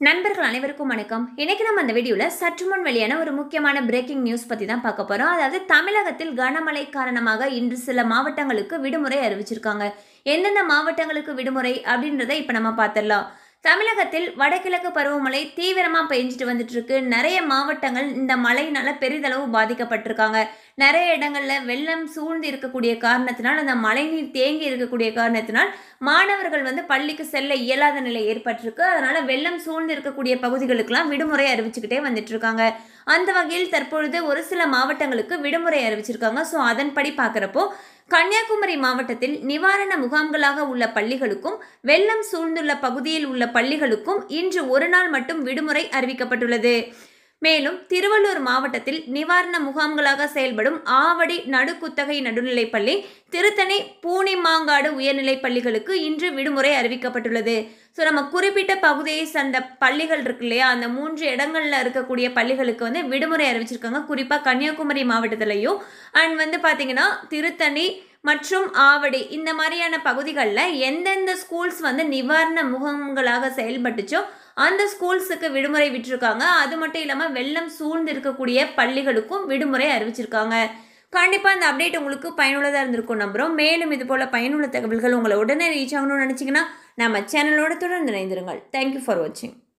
நண்பர்கள் அனைவருக்கும் வணக்கம் இன்னைக்கு நம்ம அந்த வீடியோவில் சற்று முன் வெளியான ஒரு முக்கியமான பிரேக்கிங் நியூஸ் பற்றி தான் பார்க்க போகிறோம் அதாவது தமிழகத்தில் கனமழை காரணமாக இன்று சில மாவட்டங்களுக்கு விடுமுறை அறிவிச்சிருக்காங்க எந்தெந்த மாவட்டங்களுக்கு விடுமுறை அப்படின்றத இப்போ நம்ம பார்த்துடலாம் தமிழகத்தில் வடகிழக்கு பருவமழை தீவிரமாக பெஞ்சிட்டு வந்துட்டு இருக்கு நிறைய மாவட்டங்கள் இந்த மழையினால பெரிதளவு பாதிக்கப்பட்டிருக்காங்க நிறைய இடங்கள்ல வெள்ளம் சூழ்ந்து இருக்கக்கூடிய காரணத்தினால் அந்த மழைநீர் தேங்கி இருக்கக்கூடிய காரணத்தினால் மாணவர்கள் வந்து பள்ளிக்கு செல்ல இயலாத நிலை ஏற்பட்டிருக்கு அதனால வெள்ளம் சூழ்ந்து இருக்கக்கூடிய பகுதிகளுக்கெல்லாம் விடுமுறை அறிவிச்சுக்கிட்டே வந்துட்டு இருக்காங்க அந்த வகையில் தற்பொழுது ஒரு சில மாவட்டங்களுக்கு விடுமுறை அறிவிச்சிருக்காங்க ஸோ அதன்படி பார்க்குறப்போ கன்னியாகுமரி மாவட்டத்தில் நிவாரண முகாம்களாக உள்ள பள்ளிகளுக்கும் வெள்ளம் சூழ்ந்துள்ள பகுதியில் உள்ள பள்ளிகளுக்கும் இன்று ஒரு நாள் மட்டும் விடுமுறை அறிவிக்கப்பட்டுள்ளது மேலும் திருவள்ளூர் மாவட்டத்தில் நிவாரண முகாம்களாக செயல்படும் ஆவடி நடுக்குத்தகை நடுநிலைப்பள்ளி திருத்தணி பூனிமாங்காடு உயர்நிலைப் பள்ளிகளுக்கு இன்று விடுமுறை அறிவிக்கப்பட்டுள்ளது ஸோ நம்ம குறிப்பிட்ட பகுதியை சார்ந்த பள்ளிகள் இருக்கு இல்லையா அந்த மூன்று இடங்களில் இருக்கக்கூடிய பள்ளிகளுக்கு வந்து விடுமுறை அறிவிச்சிருக்காங்க குறிப்பாக கன்னியாகுமரி மாவட்டத்திலையும் அண்ட் வந்து பார்த்திங்கன்னா திருத்தணி மற்றும் ஆவடி இந்த மாதிரியான பகுதிகளில் எந்தெந்த ஸ்கூல்ஸ் வந்து நிவாரண முகாம்களாக செயல்பட்டுச்சோ அந்த ஸ்கூல்ஸுக்கு விடுமுறை விட்டிருக்காங்க அது மட்டும் இல்லாமல் வெள்ளம் சூழ்ந்து இருக்கக்கூடிய பள்ளிகளுக்கும் விடுமுறை அறிவிச்சிருக்காங்க கண்டிப்பாக இந்த அப்டேட் உங்களுக்கு பயனுள்ளதாக இருந்திருக்கும் நம்புகிறோம் மேலும் இது போல் பயனுள்ள தகவல்கள் உங்களை உடனே ரீச் ஆகணும்னு நினச்சிங்கன்னா நம்ம சேனலோட தொடர்ந்து இணைந்திருங்கள் தேங்க்யூ ஃபார் வாட்சிங்